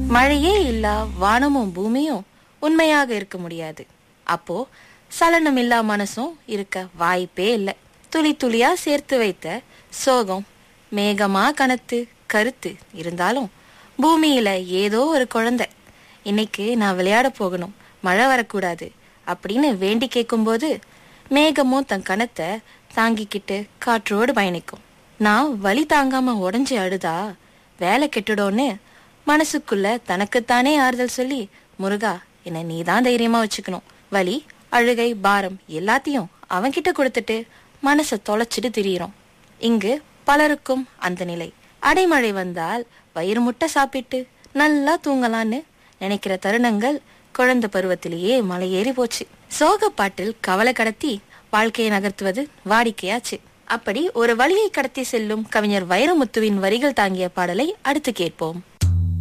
மழையே இல்லா வானமும் பூமியும் உண்மையாக இருக்க முடியாது அப்போ சலனம் இல்லா மனசும் இருக்க வாய்ப்பே இல்லை துளி துளியா சேர்த்து வைத்த சோகம் மேகமா கனத்து கருத்து இருந்தாலும் பூமியில ஏதோ ஒரு குழந்தை இன்னைக்கு நான் விளையாட போகணும் மழை வரக்கூடாது அப்படின்னு வேண்டி கேட்கும்போது மேகமும் தன் கணத்தை தாங்கிக்கிட்டு காற்றோடு பயணிக்கும் நான் வலி தாங்காம உடஞ்சி அழுதா வேலை கெட்டுடோன்னு மனசுக்குள்ள தனக்குத்தானே ஆறுதல் சொல்லி முருகா என்ன நீதான் தைரியமா வச்சுக்கணும் வலி அழுகை பாரம் எல்லாத்தையும் அவன்கிட்ட கொடுத்துட்டு மனசை தொலைச்சிட்டு திரியிறோம் இங்கு பலருக்கும் அந்த நிலை அடைமழை வந்தால் வயிறு முட்டை சாப்பிட்டு நல்லா தூங்கலான்னு நினைக்கிற தருணங்கள் குழந்தை பருவத்திலேயே மலையேறி போச்சு சோக பாட்டில் கவலை கடத்தி வாழ்க்கையை நகர்த்துவது வாடிக்கையாச்சு அப்படி ஒரு வழியை கடத்தி செல்லும் கவிஞர் வைரமுத்துவின் வரிகள் தாங்கிய பாடலை அடுத்து கேட்போம்